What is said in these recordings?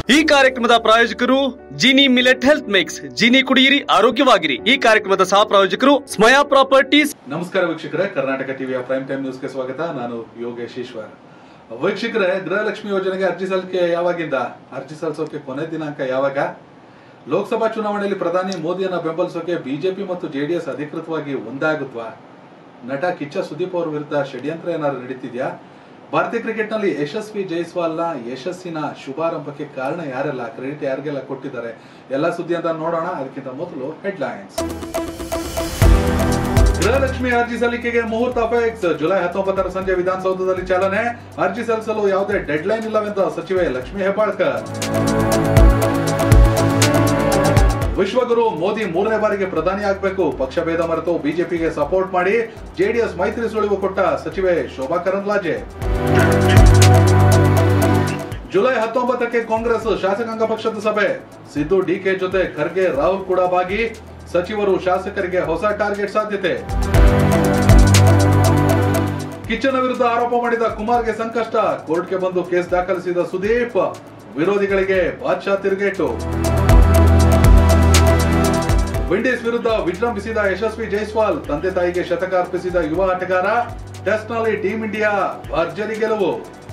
ಈ ಕಾರ್ಯಕ್ರಮದ ಪ್ರಾಯೋಜಕರು Jini millet health mix Jini ಕುಡಿಯಿರಿ ಆರೋಗ್ಯವಾಗಿರಿ ಈ ಕಾರ್ಯಕ್ರಮದ ಸಹ ಪ್ರಾಯೋಜಕರು ಸ್ಮಯಾ ಪ್ರಾಪರ್ಟೀಸ್ ನಮಸ್ಕಾರ ವೀಕ್ಷಕರೇ ಕರ್ನಾಟಕ ಟಿವಿಯ ಪ್ರೈಮ್ ಟೈಮ್ ನ್ಯೂಸ್ಗೆ ಸ್ವಾಗತ ನಾನು ಯೋಗೇಶ್ ಈಶ್ವರ್ ವೀಕ್ಷಕರೇ ಗೃಹಲಕ್ಷ್ಮಿ ಯೋಜನೆಗೆ ಅರ್ಜಿ ಸಲ್ಲಿಕೆ ಯಾವಾಗಿಂದ ಅರ್ಜಿ ಸಲ್ಲಿಸೋಕೆ ಕೊನೆ ದಿನಾಂಕ ಯಾವಾಗ ಲೋಕಸಭಾ ಚುನಾವಣೆಯಲ್ಲಿ ಪ್ರಧಾನಿ ಮೋದಿಯನ್ನ ಬೆಂಬಲಿಸೋಕೆ ಬಿಜೆಪಿ ಮತ್ತು ಜೆಡಿಎಸ್ ಅಧಿಕೃತವಾಗಿ ಒಂದಾಗುತ್ವಾ ನಟ ಕಿಚ್ಚ ಸುದೀಪ್ ಅವರ ವಿರುದ್ಧ ಷಡ್ಯಂತ್ರ ಏನಾದ್ರು ನಡೀತಿದ್ಯಾ ಭಾರತೀಯ ಕ್ರಿಕೆಟ್ ನಲ್ಲಿ ಯಶಸ್ವಿ ಜೈಸ್ವಾಲ್ನ ಯಶಸ್ಸಿನ ಶುಭಾರಂಭಕ್ಕೆ ಕಾರಣ ಯಾರೆಲ್ಲ ಕ್ರೆಡಿಟ್ ಯಾರಿಗೆಲ್ಲ ಕೊಟ್ಟಿದ್ದಾರೆ ಎಲ್ಲ ಸುದ್ದಿ ಅಂತ ನೋಡೋಣ ಅದಕ್ಕಿಂತ ಮೊದಲು ಹೆಡ್ಲೈನ್ಸ್ ಗೃಹಲಕ್ಷ್ಮಿ ಅರ್ಜಿ ಸಲ್ಲಿಕೆಗೆ ಮುಹೂರ್ತ ಫಿಕ್ಸ್ ಜುಲೈ ಹತ್ತೊಂಬತ್ತರ ಸಂಜೆ ವಿಧಾನಸೌಧದಲ್ಲಿ ಚಾಲನೆ ಅರ್ಜಿ ಸಲ್ಲಿಸಲು ಯಾವುದೇ ಡೆಡ್ಲೈನ್ ಇಲ್ಲವೆಂದ ಸಚಿವೆ ಲಕ್ಷ್ಮಿ ಹೆಬ್ಬಾಳ್ಕರ್ ವಿಶ್ವಗುರು ಮೋದಿ ಮೂರನೇ ಬಾರಿಗೆ ಪ್ರಧಾನಿ ಆಗಬೇಕು ಪಕ್ಷ ಭೇದ ಮರೆತು ಬಿಜೆಪಿಗೆ ಸಪೋರ್ಟ್ ಮಾಡಿ ಜೆಡಿಎಸ್ ಮೈತ್ರಿ ಸುಳಿವು ಕೊಟ್ಟ ಸಚಿವೆ ಶೋಭಾ ಕರಂದ್ಲಾಜೆ ಜುಲೈ ಹತ್ತೊಂಬತ್ತಕ್ಕೆ ಕಾಂಗ್ರೆಸ್ ಶಾಸಕಾಂಗ ಪಕ್ಷದ ಸಭೆ ಸಿದ್ದು ಡಿಕೆ ಜೊತೆ ಖರ್ಗೆ ರಾಹುಲ್ ಕೂಡ ಭಾಗಿ ಸಚಿವರು ಶಾಸಕರಿಗೆ ಹೊಸ ಟಾರ್ಗೆಟ್ ಸಾಧ್ಯತೆ ಕಿಚ್ಚನ ವಿರುದ್ಧ ಆರೋಪ ಮಾಡಿದ ಕುಮಾರ್ಗೆ ಸಂಕಷ್ಟ ಕೋರ್ಟ್ಗೆ ಬಂದು ಕೇಸ್ ದಾಖಲಿಸಿದ ಸುದೀಪ್ ವಿರೋಧಿಗಳಿಗೆ ಬಾದ್ಶಾ ತಿರುಗೇಟು ವಿಂಡೀಸ್ ವಿರುದ್ಧ ವಿಜೃಂಭಿಸಿದ ಯಶಸ್ವಿ ಜೈಸ್ವಾಲ್ ತಂದೆ ತಾಯಿಗೆ ಶತಕ ಅರ್ಪಿಸಿದ ಯುವ ಆಟಗಾರ ಟೆಸ್ಟ್ನಲ್ಲಿ ಟೀಂ ಇಂಡಿಯಾ ಭರ್ಜರಿ ಗೆಲುವು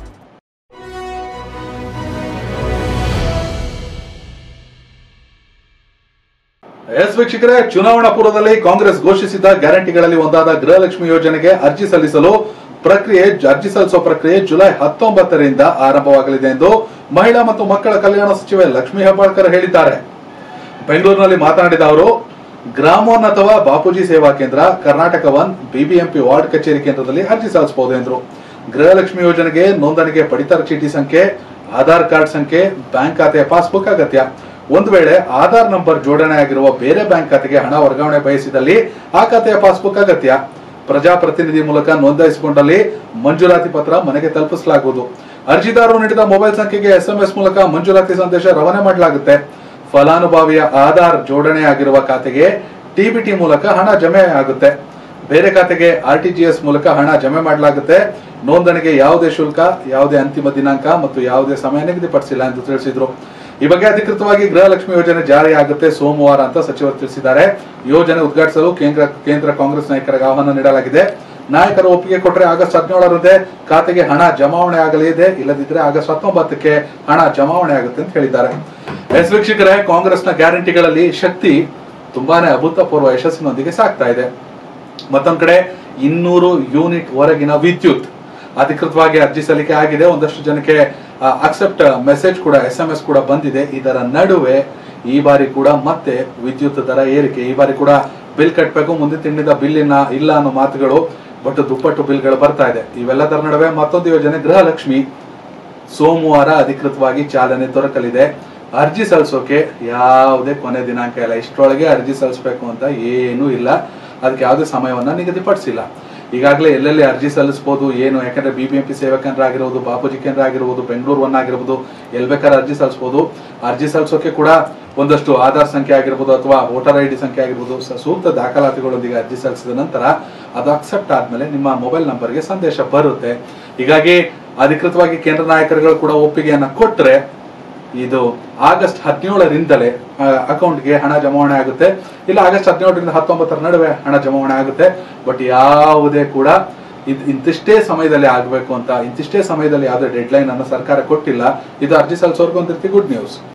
ಎಸ್ ವೀಕ್ಷಕರೇ ಚುನಾವಣಾ ಪೂರ್ವದಲ್ಲಿ ಕಾಂಗ್ರೆಸ್ ಘೋಷಿಸಿದ್ದ ಗ್ಯಾರಂಟಿಗಳಲ್ಲಿ ಒಂದಾದ ಗೃಹಲಕ್ಷ್ಮಿ ಯೋಜನೆಗೆ ಅರ್ಜಿ ಸಲ್ಲಿಸಲು ಪ್ರಕ್ರಿಯೆ ಅರ್ಜಿ ಸಲ್ಲಿಸುವ ಪ್ರಕ್ರಿಯೆ ಜುಲೈ ಹತ್ತೊಂಬತ್ತರಿಂದ ಆರಂಭವಾಗಲಿದೆ ಎಂದು ಮಹಿಳಾ ಮತ್ತು ಮಕ್ಕಳ ಕಲ್ಯಾಣ ಸಚಿವೆ ಲಕ್ಷ್ಮೀ ಹೆಬ್ಬಾಳ್ಕರ್ ಹೇಳಿದ್ದಾರೆ ಬೆಂಗಳೂರಿನಲ್ಲಿ ಮಾತನಾಡಿದ ಅವರು ಗ್ರಾಮೋನ್ ಅಥವಾ ಬಾಪೂಜಿ ಸೇವಾ ಕೇಂದ್ರ ಕರ್ನಾಟಕ ಒನ್ ಬಿಬಿಎಂಪಿ ವಾರ್ಡ್ ಕಚೇರಿ ಕೇಂದ್ರದಲ್ಲಿ ಅರ್ಜಿ ಸಲ್ಲಿಸಬಹುದು ಎಂದರು ಗೃಹಲಕ್ಷ್ಮಿ ಯೋಜನೆಗೆ ನೋಂದಣಿಗೆ ಪಡಿತರ ಚೀಟಿ ಸಂಖ್ಯೆ ಆಧಾರ್ ಕಾರ್ಡ್ ಸಂಖ್ಯೆ ಬ್ಯಾಂಕ್ ಖಾತೆಯ ಪಾಸ್ಬುಕ್ ಅಗತ್ಯ ಒಂದು ವೇಳೆ ಆಧಾರ್ ನಂಬರ್ ಜೋಡಣೆ ಆಗಿರುವ ಬೇರೆ ಬ್ಯಾಂಕ್ ಖಾತೆಗೆ ಹಣ ವರ್ಗಾವಣೆ ಬಯಸಿದಲ್ಲಿ ಆ ಖಾತೆಯ ಪಾಸ್ಬುಕ್ ಅಗತ್ಯ ಪ್ರಜಾಪ್ರತಿನಿಧಿ ಮೂಲಕ ನೋಂದಾಯಿಸಿಕೊಂಡಲ್ಲಿ ಮಂಜೂರಾತಿ ಪತ್ರ ಮನೆಗೆ ತಲುಪಿಸಲಾಗುವುದು ಅರ್ಜಿದಾರರು ನೀಡಿದ ಮೊಬೈಲ್ ಸಂಖ್ಯೆಗೆ ಎಸ್ಎಂಎಸ್ ಮೂಲಕ ಮಂಜೂರಾತಿ ಸಂದೇಶ ರವಾನೆ ಮಾಡಲಾಗುತ್ತೆ ಫಲಾನುಭವಿಯ ಆಧಾರ್ ಜೋಡಣೆ ಆಗಿರುವ ಖಾತೆಗೆ ಟಿಬಿಟಿ ಮೂಲಕ ಹಣ ಜಮೆ ಆಗುತ್ತೆ ಬೇರೆ ಖಾತೆಗೆ ಆರ್ಟಿಜಿಎಸ್ ಮೂಲಕ ಹಣ ಜಮೆ ಮಾಡಲಾಗುತ್ತೆ ನೋಂದಣಿಗೆ ಯಾವುದೇ ಶುಲ್ಕ ಯಾವುದೇ ಅಂತಿಮ ದಿನಾಂಕ ಮತ್ತು ಯಾವುದೇ ಸಮಯ ನಿಗದಿಪಡಿಸಿಲ್ಲ ಎಂದು ತಿಳಿಸಿದ್ರು ಈ ಬಗ್ಗೆ ಅಧಿಕೃತವಾಗಿ ಗೃಹಲಕ್ಷ್ಮಿ ಯೋಜನೆ ಜಾರಿಯಾಗುತ್ತೆ ಸೋಮವಾರ ಅಂತ ಸಚಿವರು ತಿಳಿಸಿದ್ದಾರೆ ಯೋಜನೆ ಉದ್ಘಾಟಿಸಲು ಕೇಂದ್ರ ಕೇಂದ್ರ ಕಾಂಗ್ರೆಸ್ ನಾಯಕರಿಗೆ ಆಹ್ವಾನ ನೀಡಲಾಗಿದೆ ನಾಯಕರು ಒಪ್ಪಿಗೆ ಕೊಟ್ಟರೆ ಆಗಸ್ಟ್ ಹದಿನೇಳರಂದೇ ಖಾತೆಗೆ ಹಣ ಜಮಾವಣೆ ಆಗಲಿದೆ ಇಲ್ಲದಿದ್ದರೆ ಆಗಸ್ಟ್ ಹತ್ತೊಂಬತ್ತಕ್ಕೆ ಹಣ ಜಮಾವಣೆ ಆಗುತ್ತೆ ಅಂತ ಹೇಳಿದ್ದಾರೆ ಎಸ್ ವೀಕ್ಷಕರೇ ಕಾಂಗ್ರೆಸ್ನ ಗ್ಯಾರಂಟಿಗಳಲ್ಲಿ ಶಕ್ತಿ ತುಂಬಾನೇ ಅಭೂತಪೂರ್ವ ಯಶಸ್ಸಿನೊಂದಿಗೆ ಸಾಗ್ತಾ ಇದೆ ಮತ್ತೊಂದ್ ಕಡೆ ಇನ್ನೂರು ಯೂನಿಟ್ ವರೆಗಿನ ವಿದ್ಯುತ್ ಅಧಿಕೃತವಾಗಿ ಅರ್ಜಿ ಸಲ್ಲಿಕೆ ಆಗಿದೆ ಒಂದಷ್ಟು ಜನಕ್ಕೆ ಅಕ್ಸೆಪ್ಟ್ ಮೆಸೇಜ್ ಕೂಡ ಎಸ್ ಎಂ ಎಸ್ ಕೂಡ ಬಂದಿದೆ ಇದರ ನಡುವೆ ಈ ಬಾರಿ ಕೂಡ ಮತ್ತೆ ವಿದ್ಯುತ್ ದರ ಏರಿಕೆ ಈ ಬಾರಿ ಕೂಡ ಬಿಲ್ ಕಟ್ಟಬೇಕು ಮುಂದಿನ ತಿಂಗಳಿಂದ ಬಿಲ್ ಇನ್ನ ಇಲ್ಲ ಅನ್ನೋ ಮಾತುಗಳು ಬಟ್ ದುಪ್ಪಟ್ಟು ಬಿಲ್ಗಳು ಬರ್ತಾ ಇದೆ ಇವೆಲ್ಲದರ ನಡುವೆ ಮತ್ತೊಂದು ಯೋಜನೆ ಗೃಹಲಕ್ಷ್ಮಿ ಸೋಮವಾರ ಅಧಿಕೃತವಾಗಿ ಚಾಲನೆ ದೊರಕಲಿದೆ ಅರ್ಜಿ ಸಲ್ಲಿಸೋಕೆ ಯಾವುದೇ ಕೊನೆ ದಿನಾಂಕ ಇಲ್ಲ ಇಷ್ಟರೊಳಗೆ ಅರ್ಜಿ ಸಲ್ಲಿಸಬೇಕು ಅಂತ ಏನೂ ಇಲ್ಲ ಅದಕ್ಕೆ ಯಾವುದೇ ಸಮಯವನ್ನ ನಿಗದಿಪಡಿಸಿಲ್ಲ ಈಗಾಗಲೇ ಎಲ್ಲೆಲ್ಲಿ ಅರ್ಜಿ ಸಲ್ಲಿಸಬಹುದು ಏನು ಯಾಕಂದ್ರೆ ಬಿಬಿಎಂಪಿ ಸೇವಾ ಕೇಂದ್ರ ಆಗಿರ್ಬೋದು ಬಾಪೂಜಿ ಕೇಂದ್ರ ಆಗಿರ್ಬೋದು ಬೆಂಗಳೂರು ಒನ್ ಆಗಿರ್ಬೋದು ಎಲ್ ಬೇಕಾದ್ರೆ ಅರ್ಜಿ ಸಲ್ಲಿಸಬಹುದು ಅರ್ಜಿ ಸಲ್ಲಿಸೋಕೆ ಕೂಡ ಒಂದಷ್ಟು ಆಧಾರ್ ಸಂಖ್ಯೆ ಆಗಿರ್ಬೋದು ಅಥವಾ ವೋಟರ್ ಐ ಡಿ ಸಂಖ್ಯೆ ಆಗಿರ್ಬೋದು ಸ- ಸೂಕ್ತ ದಾಖಲಾತಿಗಳೊಂದಿಗೆ ಅರ್ಜಿ ಸಲ್ಲಿಸಿದ ನಂತರ ಅದು ಅಕ್ಸೆಪ್ಟ್ ಆದ್ಮೇಲೆ ನಿಮ್ಮ ಮೊಬೈಲ್ ನಂಬರ್ಗೆ ಸಂದೇಶ ಬರುತ್ತೆ ಹೀಗಾಗಿ ಅಧಿಕೃತವಾಗಿ ಕೇಂದ್ರ ನಾಯಕರುಗಳು ಕೂಡ ಒಪ್ಪಿಗೆಯನ್ನ ಕೊಟ್ರೆ ಇದು ಆಗಸ್ಟ್ ಹದಿನೇಳರಿಂದಲೇ ಅಕೌಂಟ್ಗೆ ಹಣ ಜಮಾವಣೆ ಆಗುತ್ತೆ ಇಲ್ಲ ಆಗಸ್ಟ್ ಹದಿನೇಳರಿಂದ ಹತ್ತೊಂಬತ್ತರ ನಡುವೆ ಹಣ ಜಮಾವಣೆ ಆಗುತ್ತೆ ಬಟ್ ಯಾವುದೇ ಕೂಡ ಇದ್ ಇಂತಿಷ್ಟೇ ಸಮಯದಲ್ಲಿ ಆಗಬೇಕು ಅಂತ ಇಂತಿಷ್ಟೇ ಸಮಯದಲ್ಲಿ ಯಾವುದೇ ಡೆಡ್ ಲೈನ್ ಅನ್ನು ಸರ್ಕಾರ ಕೊಟ್ಟಿಲ್ಲ ಇದು ಅರ್ಜಿ ಸಲ್ಲಿಸೋರ್ಗೂ ಒಂದು ರೀತಿ ಗುಡ್ ನ್ಯೂಸ್